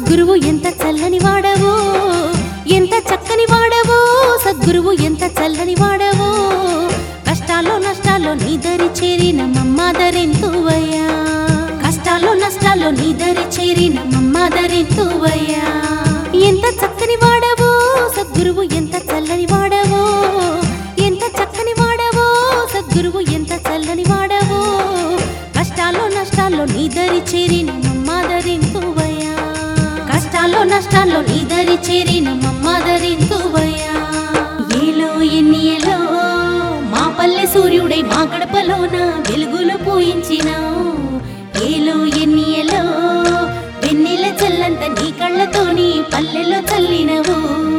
సద్గురువు ఎంత చల్లని వాడవో ఎంత చక్కని వాడవో సద్గురువు ఎంత చల్లని వాడవో కష్టాల్లో నష్టాల్లో నీ దరి చేరిన మమ్మాదరెంతువయ్యా కష్టాల్లో నష్టాల్లో నీ దరి చేరిన మమ్మాదరెంతువయ్యా ఎంత చక్కని వాడవో సద్గురువు ఎంత చల్లని వాడవో ఎంత చక్కని వాడవో సద్గురువు ఎంత చల్లని వాడవో కష్టాల్లో నష్టాల్లో నీ దరి చేరిన మమ్మాదరింతువయ్యా కష్టాల్లో నష్టాల్లో నీ దరి చేరిన మమ్మాదరింతువయ్యా ఏలో ఎన్నియలో మా పల్లె సూర్యుడై మా గడపలోన వెలుగులు పూయించినావు ఏలో ఎన్నియలో వెన్నెల చల్లంత నీ కళ్ళతోని పల్లెలో చల్లినవు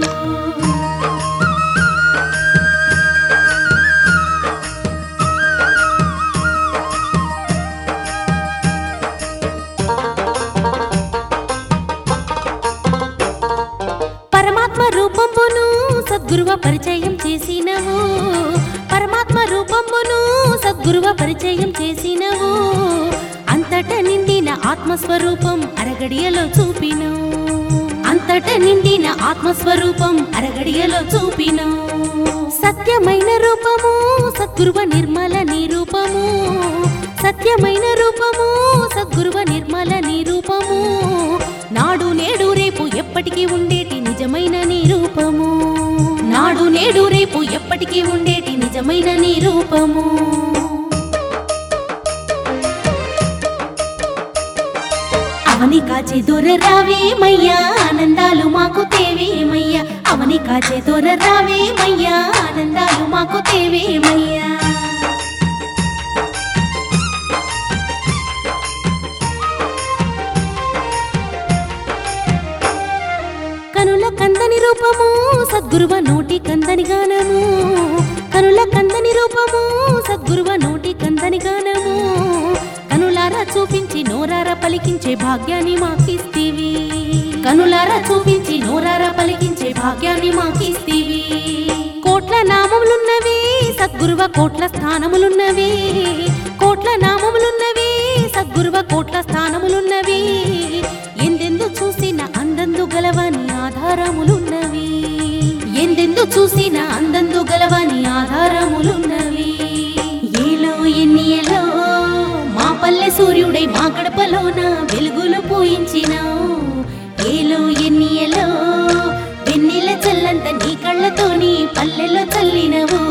పరమాత్మ రూపంబును సద్గురువ పరిచయం చేసినవు పరమాత్మ రూపంబును సద్గురువ పరిచయం చేసినవు అంతట నిండిన ఆత్మస్వరూపం అరగడియలో చూపినవు అంతట నిండిన ఆత్మస్వరూపం అరగడియలో చూపినవు సత్యమైన రూపము సద్గురువ నిర్మల నీ రూపము సత్యమైన రూపము సద్గురువ నిర్మల నీ రూపము నాడు నేడు రేపు ఎప్పటికీ ఉండేటి నిజమైన నీ రూపము నాడు నేడు రేపు ఎప్పటికీ ఉండేటి నిజమైన నీ రూపము అవని కాచే దొర రావేమయ్యా ఆనందాలు మాకు తేవేమయ్యా అవని కాచే దొర రావేమయ్యా ఆనందాలు మాకు తేవేమయ్యా కనుల కందని రూపము సద్గురువ నోటి కందని గానము కనుల కందని రూపము సద్గురువ నోటి కందని గానము కనులారా చూపించి నోరారా పలికించే భాగ్యాన్ని మాకిస్తీవి కనులారా చూపించి నోరారా పలికించే భాగ్యాన్ని మాకిస్తీవి కోట్ల నామములున్నవి సద్గురువ కోట్ల స్థానములున్నవి కోట్ల నామములున్నవి సద్గురువ కోట్ల స్థానములున్నవి ఎందెందు చూసిన అందందు గలవని ఆధారములున్నవి ఎందెందు చూసిన అందందు గలవని ఆధారములున్నవి ఏలో ఎన్నియలో మా పల్లె సూర్యుడై మా గడపలోన వెలుగులు పూయించినావు ఏలో ఎన్నియలో వెన్నెల చల్లంత నీ కళ్ళతోని పల్లెలో చల్లినవు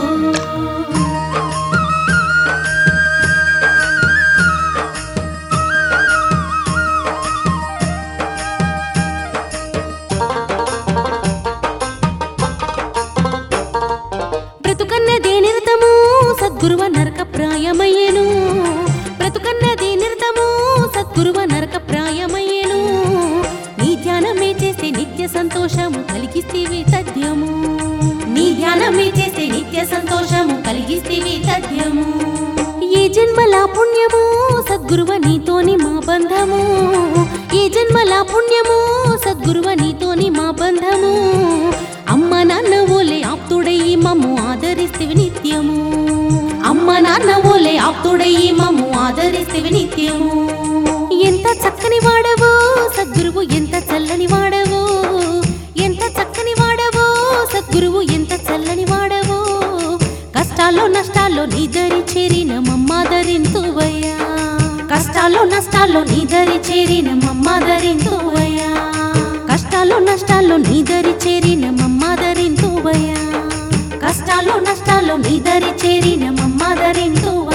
బ్రతుకన్నదే నిరతము సద్గురువ నరక ప్రాయమయ్యేను బ్రతుకన్నదే నిరతము సద్గురువ నరక ప్రాయమయ్యేను నీ ధ్యానమే చేస్తే నిత్య సంతోషము కలిగిస్తేవి తథ్యము నీ ధ్యానమే చేస్తే నిత్య సంతోషము కలిగిస్తేవి తథ్యము ఏ జన్మల పుణ్యము సద్గురువ నీతోని మా బంధము ఏ జన్మల పుణ్యము సద్గురువ నీతోని మా బంధము అమ్మ నాన్న ఓలే ఆప్తుడయ్యి మమ్ము ఆదరిస్తేవి నిత్యము అమ్మ నాన్న ఓలే ఆప్తుడయ్యి మమ్ము ఆదరిస్తేవి నిత్యము ఎంత చక్కని వాడవో సద్గురువు ఎంత చల్లని వాడవో ఎంత చక్కని వాడవో సద్గురువు ఎంత చల్లని వాడవో కష్టాల్లో నష్టాల్లో నీ దరి చేరిన మమ్మాదరింతువయ్యా కష్టాల్లో నష్టాల్లో నీ దరి చేరిన మమ్మాదరింతువయ్యా కష్టాల్లో నష్టాల్లో నీ దరి చేరిన మమ్మాదరింతువయ్యా కష్టాల్లో నష్టాల్లో నీ దరి చేరిన మమ్మాదరింతువయ్యా